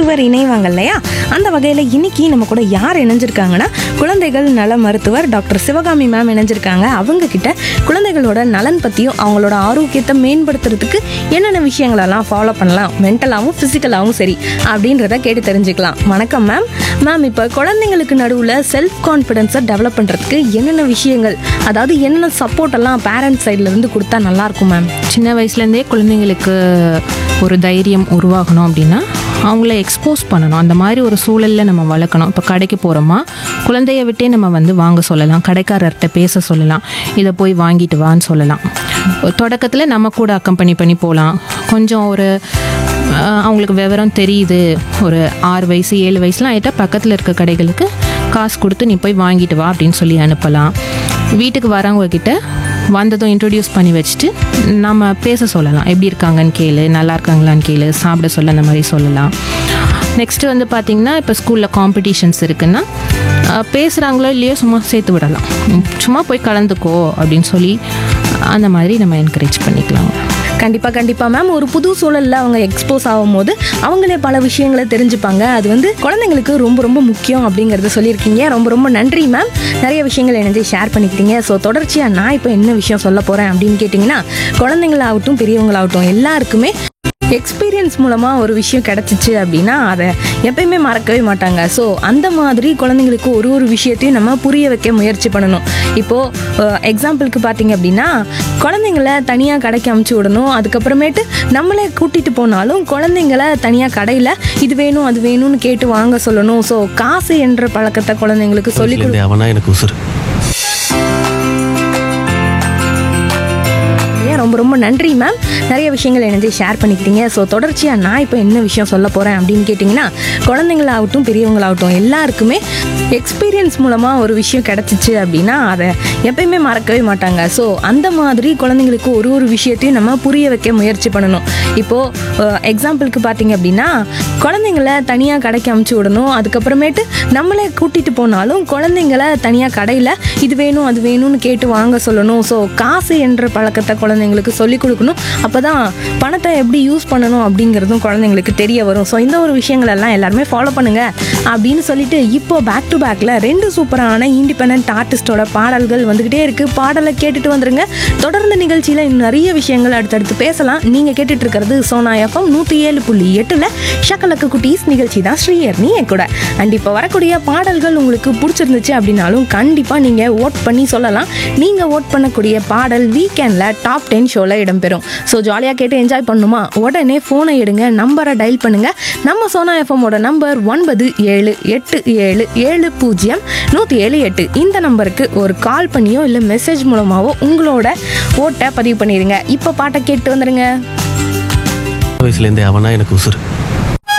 மருத்துவர் இணைவாங்க இல்லையா அந்த வகையில் இன்னைக்கு நம்ம கூட யார் இணைஞ்சிருக்காங்கன்னா குழந்தைகள் நல மருத்துவர் டாக்டர் சிவகாமி மேம் இணைஞ்சிருக்காங்க அவங்க கிட்ட குழந்தைகளோட நலன் பற்றியும் அவங்களோட ஆரோக்கியத்தை மேம்படுத்துறதுக்கு என்னென்ன விஷயங்களெல்லாம் ஃபாலோ பண்ணலாம் மென்டலாகவும் ஃபிசிக்கலாகவும் சரி அப்படின்றத கேட்டு தெரிஞ்சுக்கலாம் வணக்கம் மேம் மேம் இப்போ குழந்தைங்களுக்கு நடுவில் செல்ஃப் கான்ஃபிடென்ஸை டெவலப் பண்ணுறதுக்கு என்னென்ன விஷயங்கள் அதாவது என்னென்ன சப்போர்ட் எல்லாம் பேரண்ட்ஸ் சைட்லேருந்து கொடுத்தா நல்லாயிருக்கும் மேம் சின்ன வயசுலேருந்தே குழந்தைங்களுக்கு ஒரு தைரியம் உருவாகணும் அப்படின்னா அவங்கள எக்ஸ்போஸ் பண்ணணும் அந்த மாதிரி ஒரு சூழலில் நம்ம வளர்க்கணும் இப்போ கடைக்கு போகிறோமா குழந்தைய விட்டே நம்ம வந்து வாங்க சொல்லலாம் கடைக்காரர்கிட்ட பேச சொல்லலாம் இதை போய் வாங்கிட்டு வான்னு சொல்லலாம் தொடக்கத்தில் நம்ம கூட அக்கம்பெனி பண்ணி போகலாம் கொஞ்சம் ஒரு ஆஹ், அவங்களுக்கு விவரம் தெரியுது ஒரு ஆறு வயசு ஏழு வயசுலாம் ஆகிட்டால் பக்கத்தில் இருக்க கடைகளுக்கு காசு கொடுத்து நீ போய் வாங்கிட்டு வா அப்படின்னு சொல்லி அனுப்பலாம் வீட்டுக்கு வரவங்க கிட்ட வந்ததும் இன்ட்ரடியூஸ் பண்ணி வச்சுட்டு நம்ம பேச சொல்லலாம் எப்படி இருக்காங்கன்னு கேளு நல்லா இருக்காங்களான்னு கேளு சாப்பிட சொல்ல அந்த மாதிரி சொல்லலாம் நெக்ஸ்ட்டு வந்து பார்த்திங்கன்னா இப்போ ஸ்கூலில் காம்படிஷன்ஸ் இருக்குன்னா அஹ், பேசுகிறாங்களோ இல்லையோ சும்மா சேர்த்து விடலாம் உம், சும்மா போய் கலந்துக்கோ அப்படின்னு சொல்லி அந்த மாதிரி நம்ம என்கரேஜ் பண்ணிக்கலாம் கண்டிப்பாக கண்டிப்பாக மேம் ஒரு புது சூழலில் அவங்க எக்ஸ்போஸ் ஆகும்போது அவங்களே பல விஷயங்களை தெரிஞ்சுப்பாங்க அது வந்து குழந்தைங்களுக்கு ரொம்ப ரொம்ப முக்கியம் அப்படிங்கிறத சொல்லியிருக்கீங்க ரொம்ப ரொம்ப நன்றி மேம் நிறைய விஷயங்கள் இணைஞ்சு ஷேர் பண்ணிக்கிட்டீங்க ஸோ தொடர்ச்சியாக நான் இப்போ என்ன விஷயம் சொல்ல போகிறேன் அப்படின்னு கேட்டிங்கன்னா குழந்தைங்களாகட்டும் பெரியவங்களாகட்டும் எல்லாருக்குமே எக்ஸ்பீரியன்ஸ் மூலமாக ஒரு விஷயம் கிடச்சிச்சு அப்படின்னா அதை எப்பயுமே மறக்கவே மாட்டாங்க ஸோ அந்த மாதிரி குழந்தைங்களுக்கு ஒரு ஒரு விஷயத்தையும் நம்ம புரிய வைக்க முயற்சி பண்ணணும் இப்போது எக்ஸாம்பிளுக்கு பார்த்தீங்க அப்படின்னா குழந்தைங்கள தனியாக கடைக்கு அமுச்சு விடணும் அதுக்கப்புறமேட்டு நம்மளே கூட்டிகிட்டு போனாலும் குழந்தைங்கள தனியாக கடையில் இது வேணும் அது வேணும்னு கேட்டு வாங்க சொல்லணும் ஸோ காசு என்ற பழக்கத்தை குழந்தைங்களுக்கு சொல்லி கொடு வயசுலேருந்தே அவனா எனக்கு உசுறு ஏன் ரொம்ப ரொம்ப நன்றி மேம் நிறைய விஷயங்கள் இணைஞ்சு ஷேர் பண்ணிக்கிட்டீங்க ஸோ தொடர்ச்சியாக நான் இப்போ என்ன விஷயம் சொல்ல போகிறேன் அப்படின்னு கேட்டிங்கன்னா குழந்தைங்களாகட்டும் பெரியவங்களாகட்டும் எல்லாருக்குமே எக்ஸ்பீரியன்ஸ் மூலமாக ஒரு விஷயம் கிடச்சிச்சு அப்படின்னா அதை எப்பயுமே மறக்கவே மாட்டாங்க ஸோ அந்த மாதிரி குழந்தைங்களுக்கு ஒரு ஒரு விஷயத்தையும் நம்ம புரிய வைக்க முயற்சி பண்ணணும் இப்போது எக்ஸாம்பிளுக்கு பார்த்தீங்க அப்படின்னா குழந்தைங்கள தனியாக கடைக்கு அமுச்சு விடணும் அதுக்கப்புறமேட்டு நம்மளே கூட்டிகிட்டு போனாலும் குழந்தைங்கள தனியாக கடையில் இது வேணும் அது வேணும்னு கேட்டு வாங்க சொல்லணும் ஸோ காசு என்ற பழக்கத்தை குழந்தைங்களுக்கு சொல்லிக் கொடுக்கணும் அப்போ தான் பணத்தை எப்படி யூஸ் பண்ணணும் அப்படிங்கிறதும் குழந்தைங்களுக்கு தெரிய வரும் ஸோ இந்த ஒரு விஷயங்கள் எல்லாம் எல்லாருமே ஃபாலோ பண்ணுங்க அப்படின்னு சொல்லிட்டு இப்போ பேக் டு பேக்கில் ரெண்டு சூப்பரான இண்டிபெண்ட் ஆர்டிஸ்டோட பாடல்கள் வந்துக்கிட்டே இருக்குது பாடலை கேட்டுட்டு வந்துருங்க தொடர்ந்து நிகழ்ச்சியில் இன்னும் நிறைய விஷயங்கள் அடுத்தடுத்து பேசலாம் நீங்கள் கேட்டுட்டு இருக்கிறது சோனா எஃப்எம் நூற்றி ஏழு புள்ளி எட்டில் ஷக்கலக்கு குட்டீஸ் நிகழ்ச்சி தான் ஸ்ரீயர்னி என் கூட அண்ட் இப்போ வரக்கூடிய பாடல்கள் உங்களுக்கு பிடிச்சிருந்துச்சு அப்படின்னாலும் கண்டிப்பாக நீங்கள் ஓட் பண்ணி சொல்லலாம் நீங்கள் ஓட் பண்ணக்கூடிய பாடல் வீக்கெண்டில் டாப் டென் ஷோவில் இடம்பெறும் ஸோ ஜாலியாக கேட்டு என்ஜாய் பண்ணுமா உடனே ஃபோனை எடுங்க நம்பரை டயல் பண்ணுங்க நம்ம சோனா எஃப்எம்மோட நம்பர் ஒன்பது ஏழு எட்டு ஏழு ஏழு பூஜ்ஜியம் நூற்றி ஏழு எட்டு இந்த நம்பருக்கு ஒரு கால் பண்ணியோ இல்லை மெசேஜ் மூலமாவோ உங்களோட ஓட்டை பதிவு பண்ணிடுங்க இப்போ பாட்டை கேட்டு வந்துடுங்க வயசுலேருந்தே அவனா எனக்கு உசுறு